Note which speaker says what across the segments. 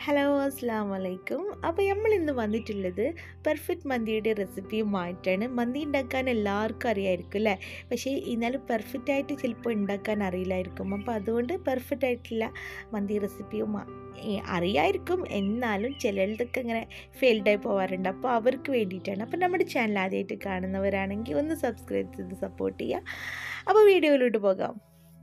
Speaker 1: hello അസ്സാം വലൈക്കും അപ്പോൾ നമ്മൾ ഇന്ന് വന്നിട്ടുള്ളത് പെർഫെക്റ്റ് മന്തിയുടെ റെസിപ്പിയുമായിട്ടാണ് മന്തി ഉണ്ടാക്കാൻ എല്ലാവർക്കും അറിയായിരിക്കും അല്ലേ പക്ഷേ എന്നാലും പെർഫെക്റ്റ് ആയിട്ട് ചിലപ്പോൾ ഉണ്ടാക്കാൻ അറിയില്ലായിരിക്കും അപ്പോൾ അതുകൊണ്ട് പെർഫെക്റ്റ് ആയിട്ടുള്ള മന്തി റെസിപ്പിയും അറിയായിരിക്കും എന്നാലും ചിലർക്കൊക്കെ ഇങ്ങനെ ഫെയിൽഡായി പോകാറുണ്ട് അപ്പോൾ അവർക്ക് വേണ്ടിയിട്ടാണ് അപ്പോൾ നമ്മുടെ ചാനൽ ആദ്യമായിട്ട് കാണുന്നവരാണെങ്കിൽ ഒന്ന് സബ്സ്ക്രൈബ് ചെയ്ത് സപ്പോർട്ട് ചെയ്യുക അപ്പോൾ വീഡിയോയിലോട്ട് പോകാം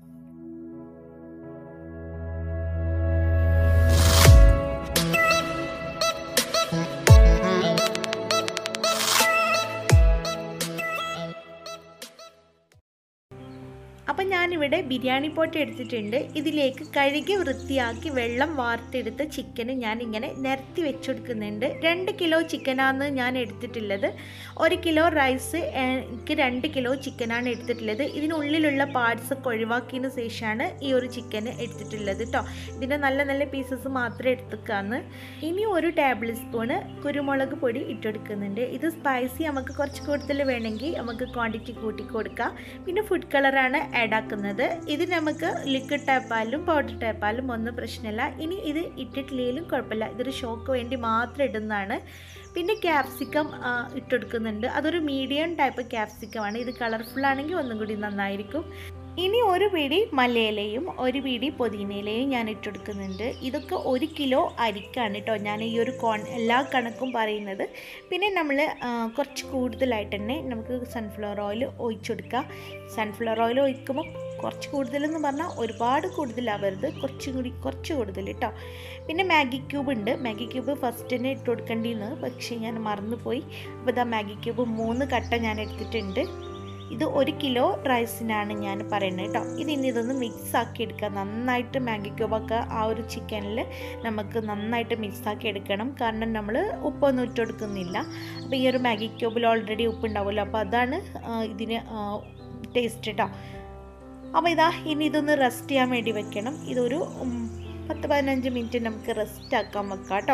Speaker 1: അപ്പം ഞാനിവിടെ ബിരിയാണി പോട്ട് എടുത്തിട്ടുണ്ട് ഇതിലേക്ക് കഴുകി വൃത്തിയാക്കി വെള്ളം വാർത്തെടുത്ത ചിക്കന് ഞാൻ ഇങ്ങനെ നിരത്തി വെച്ചെടുക്കുന്നുണ്ട് രണ്ട് കിലോ ചിക്കനാണ് ഞാൻ എടുത്തിട്ടുള്ളത് ഒരു കിലോ റൈസ് എനിക്ക് രണ്ട് കിലോ ചിക്കനാണ് എടുത്തിട്ടുള്ളത് ഇതിനുള്ളിലുള്ള പാർട്സ് ഒക്കെ ഒഴിവാക്കിയതിന് ശേഷമാണ് ഈ ഒരു ചിക്കന് എടുത്തിട്ടുള്ളത് കേട്ടോ ഇതിൻ്റെ നല്ല നല്ല പീസസ് മാത്രമേ എടുത്തേക്കാന്ന് ഇനി ഒരു ടേബിൾ സ്പൂണ് കുരുമുളക് പൊടി ഇട്ടെടുക്കുന്നുണ്ട് ഇത് സ്പൈസി നമുക്ക് കുറച്ച് കൂടുതൽ വേണമെങ്കിൽ നമുക്ക് ക്വാണ്ടിറ്റി കൂട്ടി കൊടുക്കാം പിന്നെ ഫുഡ് കളറാണ് ആഡ് ആക്കുന്നത് ഇത് നമുക്ക് ലിക്വിഡ് ടൈപ്പായാലും പൗഡർ ടൈപ്പായാലും ഒന്നും പ്രശ്നമില്ല ഇനി ഇത് ഇട്ടിട്ടില്ലെങ്കിലും കുഴപ്പമില്ല ഇതൊരു ഷോക്ക് വേണ്ടി മാത്രം ഇടുന്നതാണ് പിന്നെ ക്യാപ്സിക്കം ഇട്ടെടുക്കുന്നുണ്ട് അതൊരു മീഡിയം ടൈപ്പ് ക്യാപ്സിക്കമാണ് ഇത് കളർഫുൾ ആണെങ്കിൽ ഒന്നും കൂടി നന്നായിരിക്കും ഇനി ഒരു പിടി മലയിലയും ഒരു പിടി പൊതിനയിലയും ഞാൻ ഇട്ടെടുക്കുന്നുണ്ട് ഇതൊക്കെ ഒരു കിലോ അരിക്കാണ് കേട്ടോ ഞാൻ ഈ ഒരു കോൺ എല്ലാ കണക്കും പറയുന്നത് പിന്നെ നമ്മൾ കുറച്ച് കൂടുതലായിട്ട് തന്നെ നമുക്ക് സൺഫ്ലവർ ഓയിൽ ഒഴിച്ചെടുക്കാം സൺഫ്ലവർ ഓയിൽ ഒഴിക്കുമ്പോൾ കുറച്ച് കൂടുതലെന്ന് പറഞ്ഞാൽ ഒരുപാട് കൂടുതലാവരുത് കുറച്ചും കൂടി കുറച്ച് കൂടുതൽ കേട്ടോ പിന്നെ മാഗി ക്യൂബ് ഉണ്ട് മാഗി ക്യൂബ് ഫസ്റ്റ് തന്നെ ഇട്ട് കൊടുക്കേണ്ടിന്ന് പക്ഷേ ഞാൻ മറന്നുപോയി അപ്പോൾ ഇതാ മാഗി ക്യൂബ് മൂന്ന് കട്ട ഞാൻ എടുത്തിട്ടുണ്ട് ഇത് ഒരു കിലോ റൈസിനാണ് ഞാൻ പറയുന്നത് കേട്ടോ ഇതിനി ഇതൊന്ന് മിക്സ് ആക്കി എടുക്കുക നന്നായിട്ട് മാഗി ക്യൂബൊക്കെ ആ ഒരു ചിക്കനിൽ നമുക്ക് നന്നായിട്ട് മിക്സ് ആക്കി എടുക്കണം കാരണം നമ്മൾ ഉപ്പൊന്നും ഇട്ട് കൊടുക്കുന്നില്ല അപ്പോൾ ഈ ഒരു മാഗി ക്യൂബിൽ ഓൾറെഡി ഉപ്പ് ഉണ്ടാവുമല്ലോ അപ്പോൾ അതാണ് ഇതിന് ടേസ്റ്റ് കേട്ടോ അപ്പോൾ ഇതാ ഇനി ഇതൊന്ന് റെസ്റ്റ് ചെയ്യാൻ വേണ്ടി വെക്കണം ഇതൊരു പത്ത് പതിനഞ്ച് മിനിറ്റ് നമുക്ക് റെസ്റ്റ് ആക്കാൻ വെക്കാം കേട്ടോ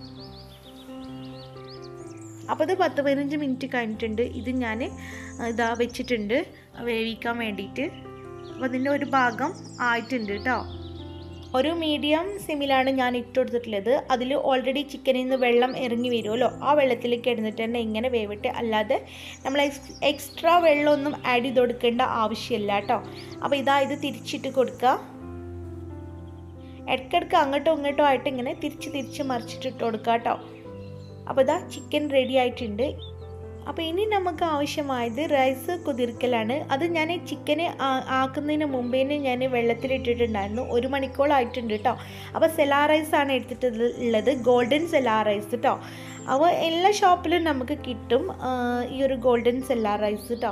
Speaker 1: അപ്പോൾ ഇത് പത്ത് പതിനഞ്ച് മിനിറ്റ് കഴിഞ്ഞിട്ടുണ്ട് ഇത് ഞാൻ ഇതാ വെച്ചിട്ടുണ്ട് വേവിക്കാൻ വേണ്ടിയിട്ട് അപ്പോൾ അതിൻ്റെ ഒരു ഭാഗം ആയിട്ടുണ്ട് കേട്ടോ ഒരു മീഡിയം സിമിലാണ് ഞാൻ ഇട്ട് കൊടുത്തിട്ടുള്ളത് അതിൽ ഓൾറെഡി ചിക്കനിൽ നിന്ന് വെള്ളം ഇറങ്ങി വരുമല്ലോ ആ വെള്ളത്തിലേക്ക് ഇടുന്നിട്ട് തന്നെ ഇങ്ങനെ വേവിട്ട് അല്ലാതെ നമ്മൾ എക്സ്ട്രാ വെള്ളമൊന്നും ആഡ് ചെയ്ത് കൊടുക്കേണ്ട ആവശ്യമില്ല കേട്ടോ അപ്പോൾ ഇതാ ഇത് തിരിച്ചിട്ട് കൊടുക്കുക ഇടയ്ക്കിടയ്ക്ക് അങ്ങോട്ടോ ഇങ്ങോട്ടോ ആയിട്ട് ഇങ്ങനെ തിരിച്ച് തിരിച്ച് മറിച്ചിട്ട് ഇട്ട് കൊടുക്കുക കേട്ടോ അപ്പോൾ ഇതാ ചിക്കൻ റെഡി ആയിട്ടുണ്ട് അപ്പോൾ ഇനി നമുക്ക് ആവശ്യമായത് റൈസ് കുതിർക്കലാണ് അത് ഞാൻ ചിക്കന് ആക്കുന്നതിന് മുമ്പേ ഞാൻ വെള്ളത്തിലിട്ടിട്ടുണ്ടായിരുന്നു ഒരു മണിക്കൂറായിട്ടുണ്ട് കേട്ടോ അപ്പോൾ സെലാ റൈസാണ് എടുത്തിട്ടുള്ളത് ഗോൾഡൻ സെലാ റൈസ് കേട്ടോ അപ്പോൾ എല്ലാ ഷോപ്പിലും നമുക്ക് കിട്ടും ഈ ഒരു ഗോൾഡൻ സെല്ലാ റൈസ് കേട്ടോ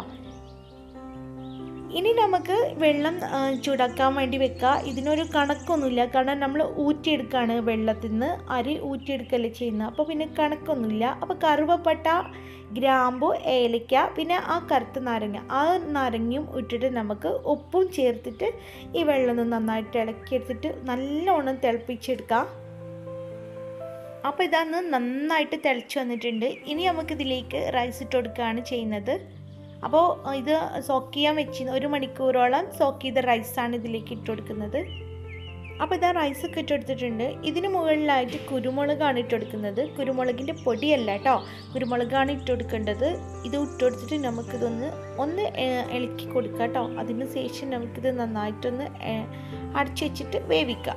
Speaker 1: ഇനി നമുക്ക് വെള്ളം ചൂടാക്കാൻ വേണ്ടി വെക്കുക ഇതിനൊരു കണക്കൊന്നുമില്ല കാരണം നമ്മൾ ഊറ്റിയെടുക്കുകയാണ് വെള്ളത്തിൽ നിന്ന് അരി ഊറ്റിയെടുക്കല്ലേ ചെയ്യുന്നത് അപ്പോൾ പിന്നെ കണക്കൊന്നുമില്ല അപ്പോൾ കറുവപ്പട്ട ഗ്രാമ്പു ഏലക്ക പിന്നെ ആ കറുത്ത നാരങ്ങ ആ നാരങ്ങയും ഇട്ടിട്ട് നമുക്ക് ഉപ്പും ചേർത്തിട്ട് ഈ വെള്ളം ഒന്ന് നന്നായിട്ട് ഇളക്കിയെടുത്തിട്ട് നല്ലോണം തിളപ്പിച്ചെടുക്കാം അപ്പോൾ ഇതാന്ന് നന്നായിട്ട് തിളച്ച് വന്നിട്ടുണ്ട് ഇനി നമുക്കിതിലേക്ക് റൈസ് ഇട്ട് കൊടുക്കുകയാണ് ചെയ്യുന്നത് അപ്പോൾ ഇത് സോക്ക് ചെയ്യാൻ വെച്ച് ഒരു മണിക്കൂറോളം സോക്ക് ചെയ്ത റൈസാണ് ഇതിലേക്ക് ഇട്ട് കൊടുക്കുന്നത് അപ്പോൾ ഇതാ റൈസൊക്കെ ഇട്ട് കൊടുത്തിട്ടുണ്ട് ഇതിന് മുകളിലായിട്ട് കുരുമുളകാണ് ഇട്ട് കൊടുക്കുന്നത് കുരുമുളകിൻ്റെ പൊടിയല്ല കേട്ടോ കുരുമുളകാണ് ഇട്ട് കൊടുക്കേണ്ടത് ഇത് ഇട്ട് കൊടുത്തിട്ട് നമുക്കിതൊന്ന് ഒന്ന് ഇളക്കി കൊടുക്കാം കേട്ടോ അതിന് ശേഷം നമുക്കിത് നന്നായിട്ടൊന്ന് അടച്ചു വെച്ചിട്ട് വേവിക്കാം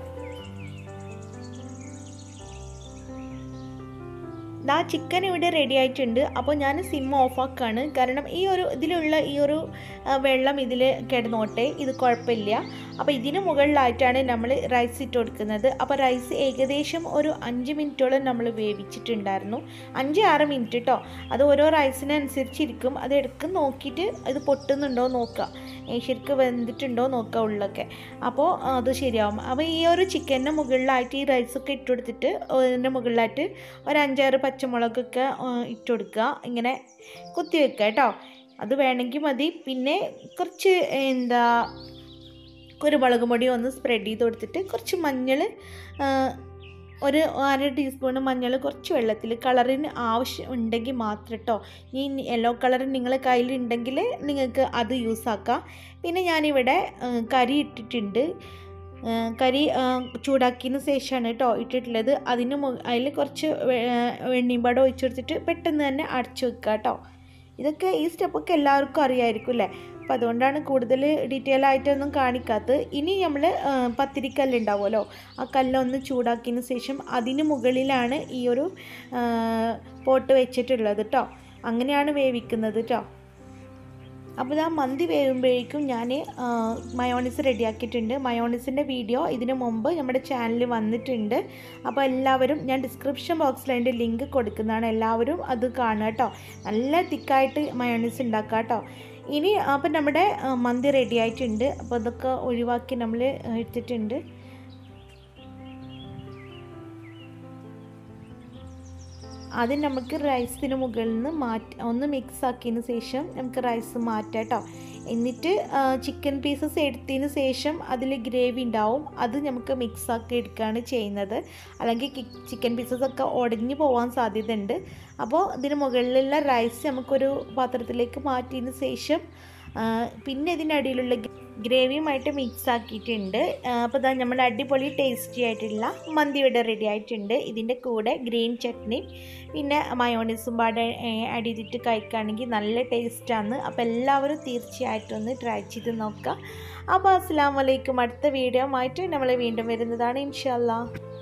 Speaker 1: ദാ ചിക്കൻ ഇവിടെ റെഡി ആയിട്ടുണ്ട് അപ്പോൾ ഞാൻ സിം ഓഫാക്കാണ് കാരണം ഈ ഒരു ഇതിലുള്ള ഈ ഒരു വെള്ളം ഇതിൽ കിടന്നോട്ടെ ഇത് കുഴപ്പമില്ല അപ്പോൾ ഇതിന് മുകളിലായിട്ടാണ് നമ്മൾ റൈസ് ഇട്ട് കൊടുക്കുന്നത് അപ്പോൾ റൈസ് ഏകദേശം ഒരു അഞ്ച് മിനിറ്റോളം നമ്മൾ വേവിച്ചിട്ടുണ്ടായിരുന്നു അഞ്ച് ആറ് മിനിറ്റ് കേട്ടോ അത് ഓരോ റൈസിനനുസരിച്ചിരിക്കും അത് എടുക്കും നോക്കിയിട്ട് ഇത് പൊട്ടുന്നുണ്ടോ നോക്കുക ശരിക്കും വെന്തിട്ടുണ്ടോ നോക്കുക ഉള്ളൊക്കെ അപ്പോൾ അത് ശരിയാവും അപ്പോൾ ഈ ഒരു ചിക്കൻ്റെ മുകളിലായിട്ട് ഈ റൈസൊക്കെ ഇട്ട് കൊടുത്തിട്ട് അതിൻ്റെ മുകളിലായിട്ട് ഒരു അഞ്ചാറ് പച്ചമുളകൊക്കെ ഇട്ട് കൊടുക്കുക ഇങ്ങനെ കുത്തി വെക്കുക കേട്ടോ അത് വേണമെങ്കിൽ മതി പിന്നെ കുറച്ച് എന്താ കുരുമുളക് പൊടി ഒന്ന് സ്പ്രെഡ് ചെയ്ത് കൊടുത്തിട്ട് കുറച്ച് മഞ്ഞൾ ഒരു അര ടീസ്പൂൺ മഞ്ഞൾ കുറച്ച് വെള്ളത്തിൽ കളറിന് ആവശ്യം ഉണ്ടെങ്കിൽ മാത്രം കേട്ടോ ഈ യെല്ലോ കളർ നിങ്ങളെ കയ്യിലുണ്ടെങ്കിൽ നിങ്ങൾക്ക് അത് യൂസ് ആക്കാം പിന്നെ ഞാനിവിടെ കരി ഇട്ടിട്ടുണ്ട് ആ, കരി ആ, ചൂടാക്കിയതിന് ശേഷമാണ് കേട്ടോ ഇട്ടിട്ടുള്ളത് അതിന് അതിൽ കുറച്ച് വെണ്ണീമ്പാട് ഒഴിച്ചു കൊടുത്തിട്ട് പെട്ടെന്ന് തന്നെ അടച്ചു വെക്കുക കേട്ടോ ഇതൊക്കെ ഈ സ്റ്റെപ്പൊക്കെ എല്ലാവർക്കും അറിയായിരിക്കും അല്ലേ അപ്പം അതുകൊണ്ടാണ് കൂടുതൽ ഡീറ്റെയിൽ ആയിട്ടൊന്നും കാണിക്കാത്തത് ഇനി നമ്മൾ പത്തിരിക്കല്ല് ഉണ്ടാവുമല്ലോ ആ കല്ലൊന്ന് ചൂടാക്കിയതിന് ശേഷം അതിന് മുകളിലാണ് ഈ ഒരു ആ, പോട്ട് വെച്ചിട്ടുള്ളത് കേട്ടോ അങ്ങനെയാണ് വേവിക്കുന്നത് കേട്ടോ അപ്പോൾ ആ മന്തി വേവുമ്പോഴേക്കും ഞാൻ മയോണിസ് റെഡിയാക്കിയിട്ടുണ്ട് മയോണിസിൻ്റെ വീഡിയോ ഇതിനു മുമ്പ് നമ്മുടെ ചാനലിൽ വന്നിട്ടുണ്ട് അപ്പോൾ എല്ലാവരും ഞാൻ ഡിസ്ക്രിപ്ഷൻ ബോക്സിൽ അതിൻ്റെ ലിങ്ക് കൊടുക്കുന്നതാണ് എല്ലാവരും അത് കാണുക കേട്ടോ നല്ല തിക്കായിട്ട് മയോണിസ് ഉണ്ടാക്കുക കേട്ടോ ഇനി അപ്പം നമ്മുടെ ആ, മന്തി റെഡി ആയിട്ടുണ്ട് അപ്പോൾ അതൊക്കെ ഒഴിവാക്കി നമ്മൾ എടുത്തിട്ടുണ്ട് ആദ്യം നമുക്ക് റൈസിന് മുകളിൽ നിന്ന് മാറ്റി ഒന്ന് മിക്സ് ആക്കിയതിന് ശേഷം നമുക്ക് റൈസ് മാറ്റാം കേട്ടോ എന്നിട്ട് ചിക്കൻ പീസസ് എടുത്തതിന് ശേഷം അതിൽ ഗ്രേവി ഉണ്ടാവും അത് നമുക്ക് മിക്സ് ആക്കി എടുക്കുകയാണ് ചെയ്യുന്നത് അല്ലെങ്കിൽ ചിക്കൻ പീസസ് ഒക്കെ ഉടഞ്ഞു പോകാൻ സാധ്യതയുണ്ട് അപ്പോൾ ഇതിന് മുകളിലുള്ള റൈസ് നമുക്കൊരു പാത്രത്തിലേക്ക് മാറ്റിയതിന് ശേഷം ആ, പിന്നെ ഇതിനടിയിലുള്ള ഗ്രേവിയുമായിട്ട് മിക്സ് ആക്കിയിട്ടുണ്ട് അപ്പോൾ ഇതാ നമ്മുടെ അടിപൊളി ടേസ്റ്റി ആയിട്ടുള്ള മന്തി ഇവിടെ റെഡി ആയിട്ടുണ്ട് ഇതിൻ്റെ കൂടെ ഗ്രീൻ ചട്നി പിന്നെ മയോണീസും പാടെ ആഡ് ചെയ്തിട്ട് കഴിക്കുകയാണെങ്കിൽ നല്ല ടേസ്റ്റാണ് അപ്പോൾ എല്ലാവരും തീർച്ചയായിട്ടും ഒന്ന് ട്രൈ ചെയ്ത് നോക്കുക അപ്പോൾ അസ്സാം വലൈക്കും അടുത്ത വീഡിയോ ആയിട്ട് നമ്മൾ വീണ്ടും വരുന്നതാണ് ഇൻഷാല്ലാ